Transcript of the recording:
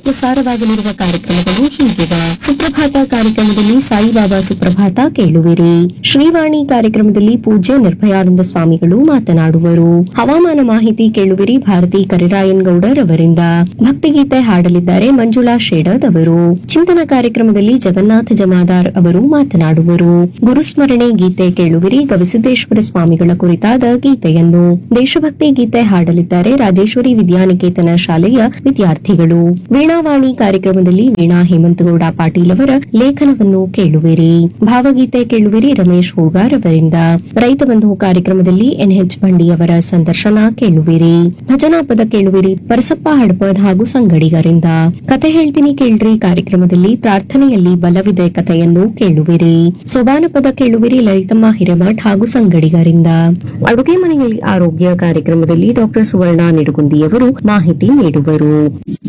ಪ್ರಸಾರವಾಗಲಿರುವ ಕಾರ್ಯಕ್ರಮಗಳು ಹೀಗಿವೆ ಸುಪ್ರಭಾತ ಕಾರ್ಯಕ್ರಮದಲ್ಲಿ ಸಾಯಿಬಾಬಾ ಸುಪ್ರಭಾತ ಕೇಳುವಿರಿ ಶ್ರೀವಾಣಿ ಕಾರ್ಯಕ್ರಮದಲ್ಲಿ ಪೂಜ್ಯ ನಿರ್ಭಯಾನಂದ ಸ್ವಾಮಿಗಳು ಮಾತನಾಡುವರು ಹವಾಮಾನ ಮಾಹಿತಿ ಕೇಳುವಿರಿ ಭಾರತಿ ಕರಿರಾಯನ್ ಗೌಡರ್ ಅವರಿಂದ ಭಕ್ತಿಗೀತೆ ಹಾಡಲಿದ್ದಾರೆ ಮಂಜುಳಾ ಶೇಡದ್ ಅವರು ಚಿಂತನ ಕಾರ್ಯಕ್ರಮದಲ್ಲಿ ಜಗನ್ನಾಥ ಜಮಾದಾರ್ ಅವರು ಮಾತನಾಡುವರು ಗುರುಸ್ಮರಣೆ ಗೀತೆ ಕೇಳುವಿರಿ ಗವಿಸಿದ್ದೇಶ್ವರ ಸ್ವಾಮಿಗಳ ಕುರಿತಾದ ಗೀತೆಯನ್ನು ದೇಶಭಕ್ತಿ ಗೀತೆ ಹಾಡಲಿದ್ದಾರೆ ರಾಜೇಶ್ವರಿ ವಿದ್ಯಾನಿಕೇತನ ಶಾಲೆಯ ವಿದ್ಯಾರ್ಥಿಗಳು ವೀಣಾವಾಣಿ ಕಾರ್ಯಕ್ರಮದಲ್ಲಿ ವೀಣಾ ಹೇಮಂತಗೌಡ ಪಾಟೀಲ್ ಅವರ ಲೇಖನವನ್ನು ಕೇಳುವಿರಿ ಭಾವಗೀತೆ ಕೇಳುವಿರಿ ರಮೇಶ್ ಹೂಗಾರ್ ಅವರಿಂದ ರೈತ ಬಂಧು ಕಾರ್ಯಕ್ರಮದಲ್ಲಿ ಎನ್ಎಚ್ ಬಂಡಿ ಅವರ ಸಂದರ್ಶನ ಕೇಳುವಿರಿ ಭಜನಾ ಪದ ಕೇಳುವಿರಿ ಪರಸಪ್ಪ ಹಡಪದ್ ಹಾಗೂ ಸಂಗಡಿಗರಿಂದ ಕತೆ ಹೇಳ್ತೀನಿ ಕೇಳ್ರಿ ಕಾರ್ಯಕ್ರಮದಲ್ಲಿ ಪ್ರಾರ್ಥನೆಯಲ್ಲಿ ಬಲವಿದೆ ಕಥೆಯನ್ನು ಕೇಳುವಿರಿ ಸೋಬಾನ ಪದ ಕೇಳುವಿರಿ ಲಲಿತಮ್ಮ ಹಿರೇಮಠ್ ಹಾಗೂ ಸಂಗಡಿಗರಿಂದ ಅಡುಗೆ ಮನೆಯಲ್ಲಿ ಆರೋಗ್ಯ ಕಾರ್ಯಕ್ರಮದಲ್ಲಿ ಡಾಕ್ಟರ್ ಸುವರ್ಣ ನಿಡುಗುಂದಿಯವರು ಮಾಹಿತಿ ನೀಡುವರು